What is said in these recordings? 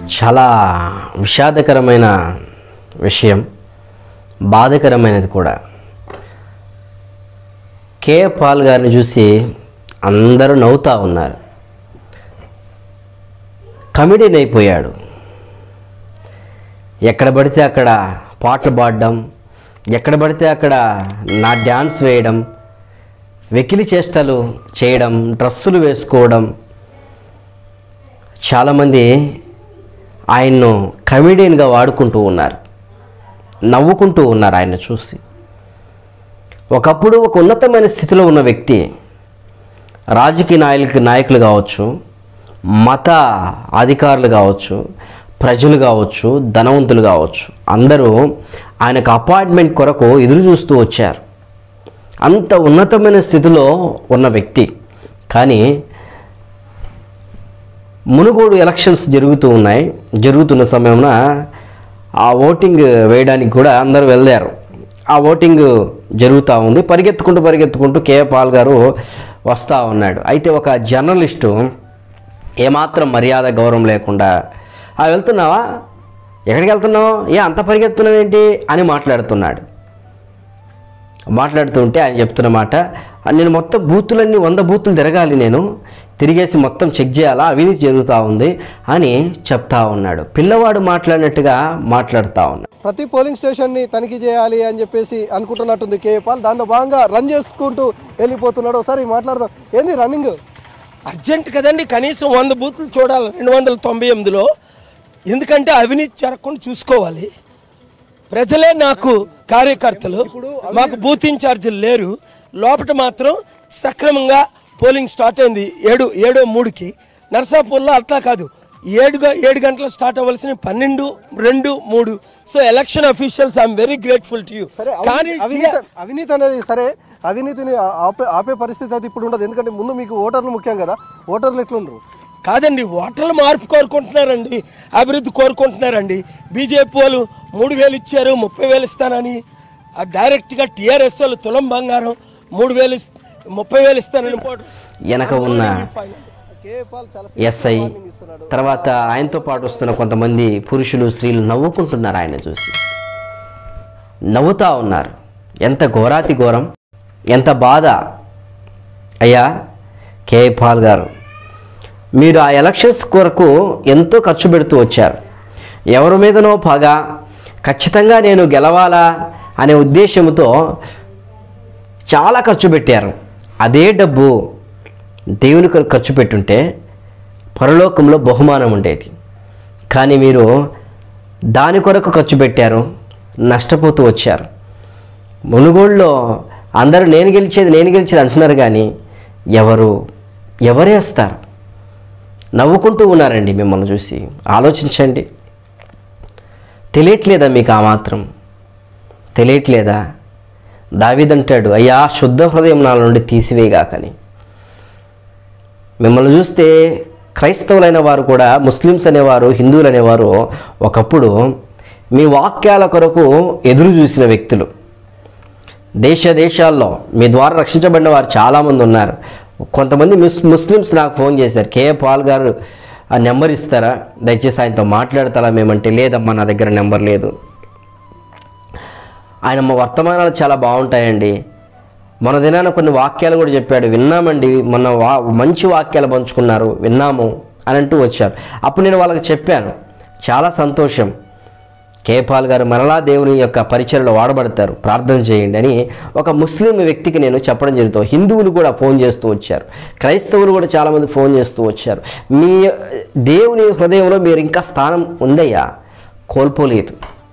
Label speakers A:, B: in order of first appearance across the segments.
A: చాలా విషాదకరమైన విషయం బాధకరమైనది కూడా కే పాల్ గారిని చూసి అందరూ నవ్వుతూ ఉన్నారు కమిడీని అయిపోయాడు ఎక్కడ పడితే అక్కడ పాటలు పాడడం ఎక్కడ పడితే అక్కడ నా డ్యాన్స్ వేయడం వెకిలి చేష్టలు చేయడం డ్రస్సులు వేసుకోవడం చాలామంది ఆయన్ను కమిడియన్గా వాడుకుంటూ ఉన్నారు నవ్వుకుంటూ ఉన్నారు ఆయన చూసి ఒకప్పుడు ఒక ఉన్నతమైన స్థితిలో ఉన్న వ్యక్తి రాజకీయ నాయకులు నాయకులు కావచ్చు మత అధికారులు కావచ్చు ప్రజలు కావచ్చు ధనవంతులు కావచ్చు అందరూ ఆయనకు అపాయింట్మెంట్ కొరకు ఎదురు చూస్తూ వచ్చారు అంత ఉన్నతమైన స్థితిలో ఉన్న వ్యక్తి కానీ మునుగోడు ఎలక్షన్స్ జరుగుతూ ఉన్నాయి జరుగుతున్న సమయంలో ఆ ఓటింగ్ వేయడానికి కూడా అందరూ వెళ్ళారు ఆ ఓటింగ్ జరుగుతూ ఉంది పరిగెత్తుకుంటూ పరిగెత్తుకుంటూ కే పాల్ గారు వస్తూ ఉన్నాడు అయితే ఒక జర్నలిస్టు ఏమాత్రం మర్యాద గౌరవం లేకుండా ఆ వెళ్తున్నావా ఎక్కడికి వెళ్తున్నావు ఏ అంత పరిగెత్తున్నావు ఏంటి అని మాట్లాడుతున్నాడు మాట్లాడుతుంటే ఆయన చెప్తున్న మాట నేను మొత్తం బూతులన్నీ వంద బూతులు తిరగాలి నేను తిరిగేసి మొత్తం చెక్ చేయాలా అవినీతి జరుగుతూ ఉంది అని చెప్తా ఉన్నాడు పిల్లవాడు మాట్లాడినట్టుగా మాట్లాడుతూ ఉన్నాడు
B: ప్రతి పోలింగ్ స్టేషన్ ని తనిఖీ చేయాలి అని చెప్పేసి అనుకుంటున్నట్టుంది కేపాల్ దాంట్లో భాగంగా రన్ చేసుకుంటూ వెళ్ళిపోతున్నాడు ఒకసారి మాట్లాడదాం ఏంది రన్నింగ్
C: అర్జెంట్ కదండి కనీసం వంద బూతులు చూడాలి రెండు వందల తొంభై ఎనిమిదిలో ఎందుకంటే అవినీతి జరగకుండా చూసుకోవాలి ప్రజలే నాకు కార్యకర్తలు మాకు బూత్ ఇన్ఛార్జీలు లేరు లోపల మాత్రం సక్రమంగా పోలింగ్ స్టార్ట్ అయింది ఏడు ఏడో మూడుకి నర్సాపూర్లో అట్లా కాదు ఏడుగా ఏడు గంటలు స్టార్ట్ అవ్వాల్సిన పన్నెండు రెండు మూడు so election officials I'm very grateful to you
B: సరే
C: కానీ
B: అవినీతి అవినీతి అవినీతి అనేది సరే అవినీతిని ఆ- ఆపే ఆపే పరిస్థితి అయితే ఇప్పుడు ఉండదు ఎందుకంటే ముందు మీకు ఓటర్లు ముఖ్యం కదా ఓటర్లు ఎట్లుండ్రు
C: కాదండి ఓటర్లు మార్పు కోరుకుంటున్నారండి అభివృద్ధి కోరుకుంటున్నారండి బీజేపీ వాళ్ళు మూడు వేలు ఇచ్చారు ముప్పై వేలు ఇస్తానని ఆ డైరెక్ట్గా టీఆర్ఎస్ వాళ్ళు తులం బంగారం మూడు వేలు ఇస్- ముప్పై వేలు ఇస్తానని
A: వెనక ఉన్న
B: కేపాల్ చాలా
A: ఎస్ఐ తర్వాత ఆయనతో పాటు వస్తున్న కొంతమంది పురుషులు స్త్రీలు నవ్వుకుంటున్నారు ఆయన చూసి నవ్వుతా ఉన్నారు ఎంత ఘోరాతి ఘోరం ఎంత బాధ అయ్యా కే పాల్ గారు మీరు ఆ ఎలక్షన్స్ కొరకు ఎంతో ఖర్చు పెడుతూ వచ్చారు ఎవరి మీదనో పగ ఖచ్చితంగా నేను గెలవాలా అనే ఉద్దేశంతో చాలా ఖర్చు పెట్టారు అదే డబ్బు దేవుని కొరకు ఖర్చు పెట్టుంటే పరలోకంలో బహుమానం ఉండేది కానీ మీరు దాని కొరకు ఖర్చు పెట్టారు నష్టపోతూ వచ్చారు మునుగోడులో అందరూ నేను గెలిచేది నేను గెలిచేది అంటున్నారు కానీ ఎవరు ఎవరేస్తారు నవ్వుకుంటూ ఉన్నారండి మిమ్మల్ని చూసి ఆలోచించండి తెలియట్లేదా మీకు ఆ మాత్రం తెలియట్లేదా దావిదంటాడు అయ్యా శుద్ధ హృదయం నాలో నుండి తీసివేయగాకని మిమ్మల్ని చూస్తే క్రైస్తవులైన వారు కూడా ముస్లిమ్స్ అనేవారు హిందువులు అనేవారు ఒకప్పుడు మీ వాక్యాల కొరకు ఎదురు చూసిన వ్యక్తులు దేశ దేశాల్లో మీ ద్వారా రక్షించబడిన వారు చాలామంది ఉన్నారు కొంతమంది ముస్ ముస్లిమ్స్ నాకు ఫోన్ చేశారు కే పాల్ గారు ఆ నెంబర్ ఇస్తారా దయచేసి ఆయనతో మాట్లాడతారా మేమంటే లేదమ్మా నా దగ్గర నెంబర్ లేదు ఆయన మా వర్తమానాలు చాలా బాగుంటాయండి మన దినాన కొన్ని వాక్యాలు కూడా చెప్పాడు విన్నామండి మొన్న వా మంచి వాక్యాలు పంచుకున్నారు విన్నాము అని అంటూ వచ్చారు అప్పుడు నేను వాళ్ళకి చెప్పాను చాలా సంతోషం కేపాల్ గారు మరలా దేవుని యొక్క పరిచయలో వాడబడతారు ప్రార్థన చేయండి అని ఒక ముస్లిం వ్యక్తికి నేను చెప్పడం జరుగుతుంది హిందువులు కూడా ఫోన్ చేస్తూ వచ్చారు క్రైస్తవులు కూడా చాలామంది ఫోన్ చేస్తూ వచ్చారు మీ దేవుని హృదయంలో మీరు ఇంకా స్థానం ఉందయ్యా కోల్పోలేదు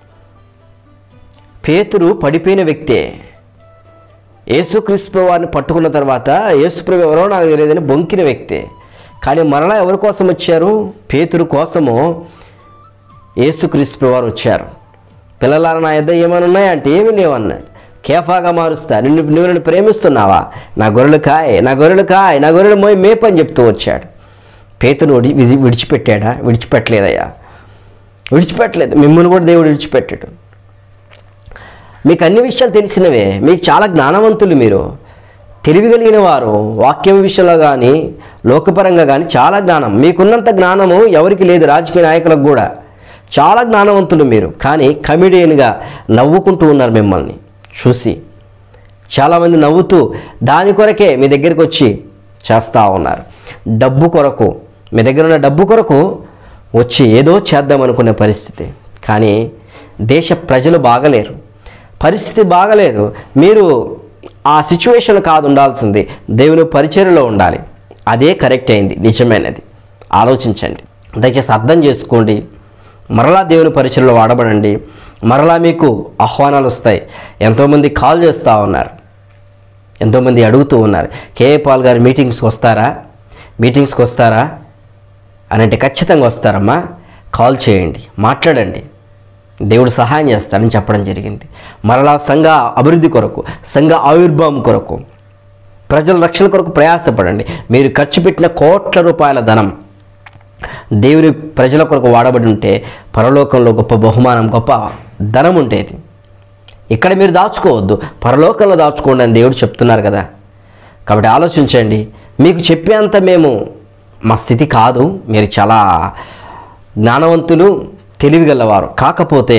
A: పేతురు పడిపోయిన వ్యక్తే యేసుక్రీస్తు వారిని పట్టుకున్న తర్వాత యేసుప్రభు ఎవరో నాకు తెలియదని బొంకిన వ్యక్తే కానీ మరలా ఎవరి కోసం వచ్చారు పేతురు కోసము యేసుక్రీస్తు వారు వచ్చారు పిల్లలారా నా యొద్ద ఏమైనా ఉన్నాయా అంటే ఏమీ లేవన్నాడు కేఫాగా మారుస్తా నిన్ను నువ్వు నన్ను ప్రేమిస్తున్నావా నా గొర్రెలు కాయ్ నా గొర్రెలు కాయ్ నా గొర్రెలు మోయి మేపని చెప్తూ వచ్చాడు పేతును విడి విడి- విడిచిపెట్టాడా విడిచిపెట్టలేదయ్యా విడిచిపెట్టలేదు మిమ్మల్ని కూడా దేవుడు విడిచిపెట్టాడు మీకు అన్ని విషయాలు తెలిసినవే మీకు చాలా జ్ఞానవంతులు మీరు తెలివి కలిగిన వారు వాక్యం విషయంలో కానీ లోకపరంగా కానీ చాలా జ్ఞానం మీకున్నంత జ్ఞానము ఎవరికి లేదు రాజకీయ నాయకులకు కూడా చాలా జ్ఞానవంతులు మీరు కానీ కమిడియన్గా నవ్వుకుంటూ ఉన్నారు మిమ్మల్ని చూసి చాలామంది నవ్వుతూ దాని కొరకే మీ దగ్గరికి వచ్చి చేస్తూ ఉన్నారు డబ్బు కొరకు మీ దగ్గర ఉన్న డబ్బు కొరకు వచ్చి ఏదో చేద్దాం అనుకునే పరిస్థితి కానీ దేశ ప్రజలు బాగలేరు పరిస్థితి బాగలేదు మీరు ఆ సిచ్యువేషన్ కాదు ఉండాల్సింది దేవుని పరిచర్యలో ఉండాలి అదే కరెక్ట్ అయింది నిజమైనది ఆలోచించండి దయచేసి అర్థం చేసుకోండి మరలా దేవుని పరిచయలో వాడబడండి మరలా మీకు ఆహ్వానాలు వస్తాయి ఎంతోమంది కాల్ చేస్తూ ఉన్నారు ఎంతోమంది అడుగుతూ ఉన్నారు కేఏ పాల్ గారు మీటింగ్స్కి వస్తారా మీటింగ్స్కి వస్తారా అని అంటే ఖచ్చితంగా వస్తారమ్మా కాల్ చేయండి మాట్లాడండి దేవుడు సహాయం చేస్తాడని చెప్పడం జరిగింది మరలా సంఘ అభివృద్ధి కొరకు సంఘ ఆవిర్భావం కొరకు ప్రజల రక్షణ కొరకు ప్రయాసపడండి మీరు ఖర్చు పెట్టిన కోట్ల రూపాయల ధనం దేవుని ప్రజల కొరకు వాడబడి ఉంటే పరలోకంలో గొప్ప బహుమానం గొప్ప ధనం ఉండేది ఇక్కడ మీరు దాచుకోవద్దు పరలోకంలో దాచుకోండి అని దేవుడు చెప్తున్నారు కదా కాబట్టి ఆలోచించండి మీకు చెప్పేంత మేము మా స్థితి కాదు మీరు చాలా జ్ఞానవంతులు తెలివిగలవారు కాకపోతే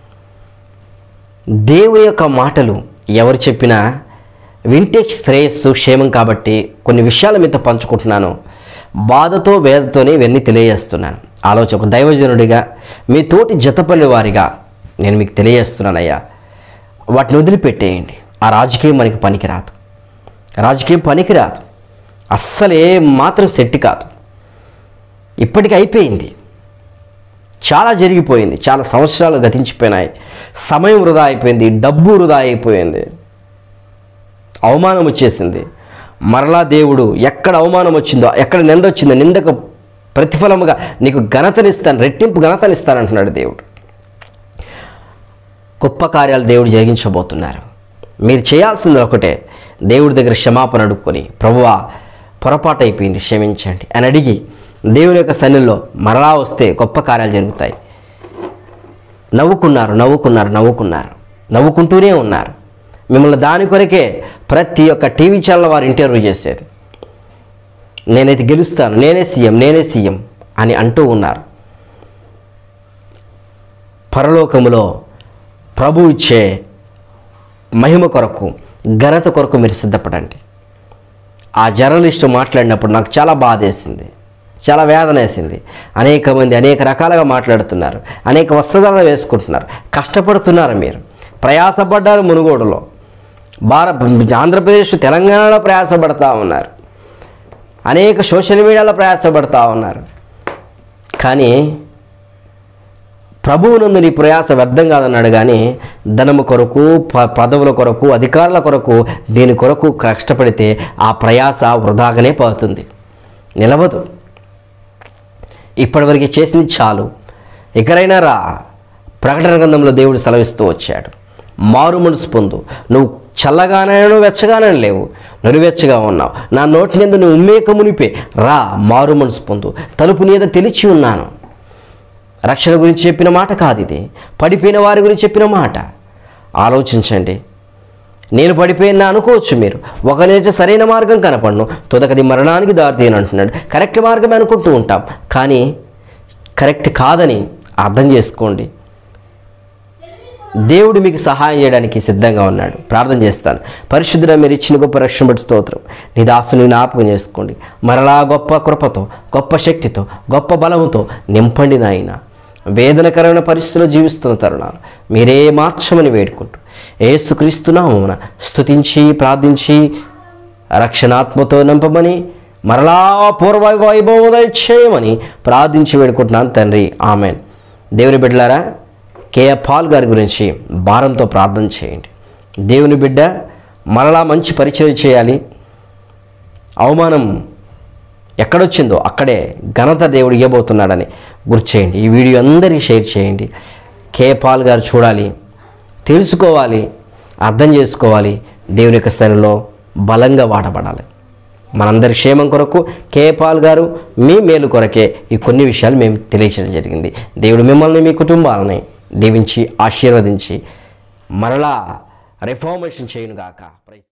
A: దేవుని యొక్క మాటలు ఎవరు చెప్పినా వింటే శ్రేయస్సు క్షేమం కాబట్టి కొన్ని విషయాలు మీతో పంచుకుంటున్నాను బాధతో వేదతోనే ఇవన్నీ తెలియజేస్తున్నాను ఆలోచన ఒక దైవజనుడిగా మీ తోటి జతపల్లి వారిగా నేను మీకు తెలియజేస్తున్నానయ్యా వాటిని వదిలిపెట్టేయండి ఆ రాజకీయం మనకి పనికిరాదు రాజకీయం పనికిరాదు అస్సలు ఏ మాత్రం సెట్ కాదు ఇప్పటికి అయిపోయింది చాలా జరిగిపోయింది చాలా సంవత్సరాలు గతించిపోయినాయి సమయం వృధా అయిపోయింది డబ్బు వృధా అయిపోయింది అవమానం వచ్చేసింది మరలా దేవుడు ఎక్కడ అవమానం వచ్చిందో ఎక్కడ నింద వచ్చిందో నిందకు ప్రతిఫలముగా నీకు ఘనతనిస్తాను రెట్టింపు ఘనతనిస్తాను అంటున్నాడు దేవుడు గొప్ప కార్యాలు దేవుడు జరిగించబోతున్నారు మీరు చేయాల్సింది ఒకటే దేవుడి దగ్గర క్షమాపణ అడుక్కొని ప్రభువా పొరపాటు అయిపోయింది క్షమించండి అని అడిగి దేవుని యొక్క సన్నిలో మరలా వస్తే గొప్ప కార్యాలు జరుగుతాయి నవ్వుకున్నారు నవ్వుకున్నారు నవ్వుకున్నారు నవ్వుకుంటూనే ఉన్నారు మిమ్మల్ని దాని కొరకే ప్రతి ఒక్క టీవీ ఛానల్ వారు ఇంటర్వ్యూ చేసేది నేనైతే గెలుస్తాను నేనే సీఎం నేనే సీఎం అని అంటూ ఉన్నారు పరలోకములో ప్రభు ఇచ్చే మహిమ కొరకు ఘనత కొరకు మీరు సిద్ధపడండి ఆ జర్నలిస్టు మాట్లాడినప్పుడు నాకు చాలా బాధ వేసింది చాలా వేదన వేసింది అనేక మంది అనేక రకాలుగా మాట్లాడుతున్నారు అనేక వస్త్రధారణ వేసుకుంటున్నారు కష్టపడుతున్నారు మీరు ప్రయాసపడ్డారు మునుగోడులో భారత్ ఆంధ్రప్రదేశ్ తెలంగాణలో ప్రయాసపడతా ఉన్నారు అనేక సోషల్ మీడియాలో ప్రయాసపడతా ఉన్నారు కానీ ప్రభువునందు నీ ప్రయాస వ్యర్థం కాదన్నాడు కానీ ధనము కొరకు ప పదవుల కొరకు అధికారుల కొరకు దీని కొరకు కష్టపడితే ఆ ప్రయాస వృధాగానే పోతుంది నిలవదు ఇప్పటివరకు చేసింది చాలు ఎక్కడైనా రా ప్రకటన గ్రంథంలో దేవుడు సెలవిస్తూ వచ్చాడు మారు మనసు పొందు నువ్వు చల్లగానే వెచ్చగానే లేవు నురువెచ్చగా ఉన్నావు నా నోటి మీద నువ్వు ఉమ్మేక మునిపే రా మారు మనసు పొందు తలుపు మీద తెలిచి ఉన్నాను రక్షణ గురించి చెప్పిన మాట కాదు ఇది పడిపోయిన వారి గురించి చెప్పిన మాట ఆలోచించండి నేను పడిపోయినా అనుకోవచ్చు మీరు ఒకనైతే సరైన మార్గం కనపడను తుదకది మరణానికి దారితీయను అంటున్నాడు కరెక్ట్ మార్గమే అనుకుంటూ ఉంటాం కానీ కరెక్ట్ కాదని అర్థం చేసుకోండి దేవుడు మీకు సహాయం చేయడానికి సిద్ధంగా ఉన్నాడు ప్రార్థన చేస్తాను పరిశుద్ధుడ మీరు ఇచ్చిన గొప్ప రక్షణ బట్టి స్తోత్రం నీ దాసుని జ్ఞాపకం చేసుకోండి మరలా గొప్ప కృపతో గొప్ప శక్తితో గొప్ప బలముతో నింపండి నాయన వేదనకరమైన పరిస్థితుల్లో జీవిస్తున్న తరుణాలు మీరే మార్చమని వేడుకుంటూ ఏసుక్రీస్తునామమున స్తుతించి ప్రార్థించి రక్షణాత్మతో నింపమని మరలా పూర్వ వైభవం చేయమని ప్రార్థించి వేడుకుంటున్నాను తండ్రి ఆమెన్ దేవుని బిడ్డలారా కేఏ పాల్ గారి గురించి భారంతో ప్రార్థన చేయండి దేవుని బిడ్డ మరలా మంచి పరిచయం చేయాలి అవమానం ఎక్కడొచ్చిందో అక్కడే ఘనత దేవుడు ఇవ్వబోతున్నాడని గుర్తు చేయండి ఈ వీడియో అందరికీ షేర్ చేయండి కే పాల్ గారు చూడాలి తెలుసుకోవాలి అర్థం చేసుకోవాలి దేవుని యొక్క స్థానంలో బలంగా వాడబడాలి మనందరి క్షేమం కొరకు కే పాల్ గారు మీ మేలు కొరకే ఈ కొన్ని విషయాలు మేము తెలియచేయడం జరిగింది దేవుడు మిమ్మల్ని మీ కుటుంబాలని దీవించి ఆశీర్వదించి మరలా రిఫార్మేషన్ చేయనుగాక ప్రైజ్